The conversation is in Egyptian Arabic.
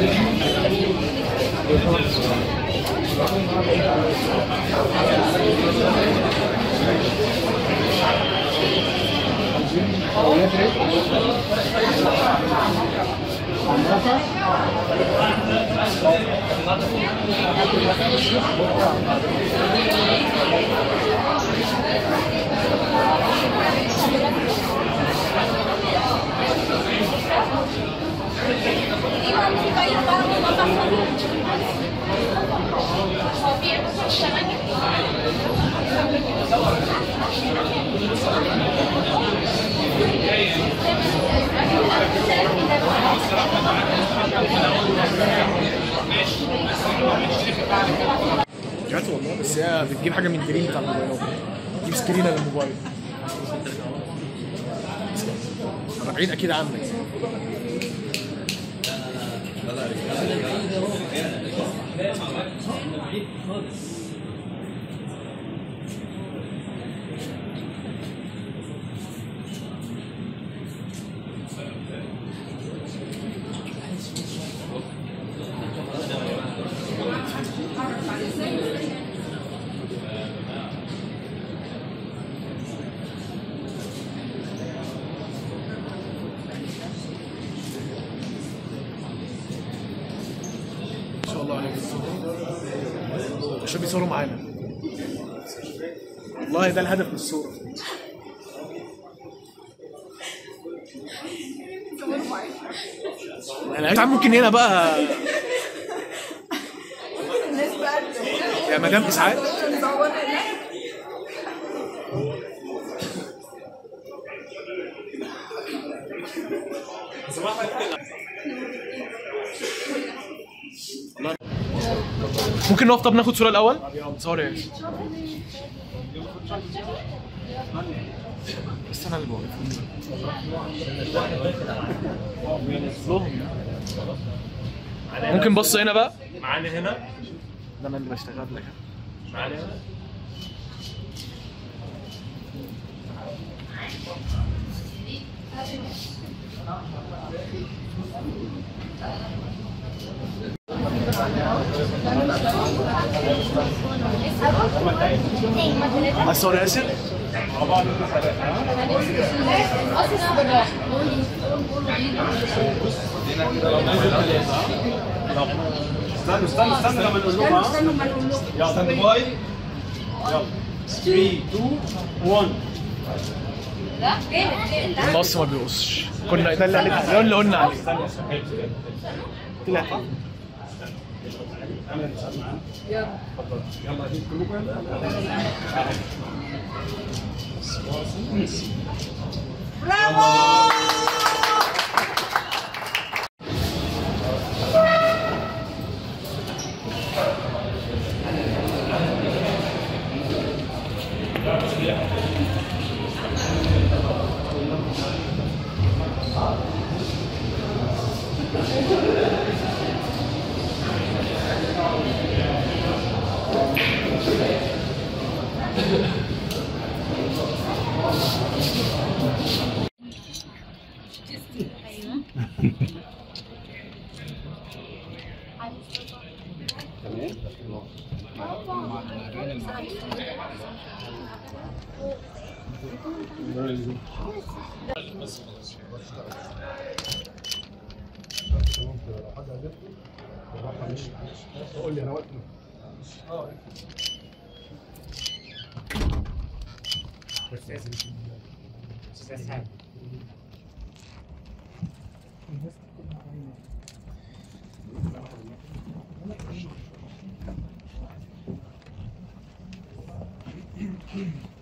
جات والله بس هي بتجيب حاجه من الجرين بتاع الموبايلات تجيب سكرين للموبايل انا بعيد اكيد عنك ما شاء الله عليك عشان بيصوروا معانا والله ده الهدف من الصورة انا عم ممكن هنا بقى الناس بقى يا مدام اسعاد تصور هناك ممكن نقف طب ناخد صورة الأول؟ صور ايه؟ بس أنا اللي بوقف ممكن بص هنا بقى معانا هنا ده أنا اللي بشتغل لك معانا هنا الصور ياسر استنوا استنوا استنوا لما نقول لهم يلا استنى باي يلا 3 2 1 النص ما بيقصش كنا ده اللي عليك ده اللي قلنا عليه طلع يلا جيب كلكم يلا قول لي انا وقت Thank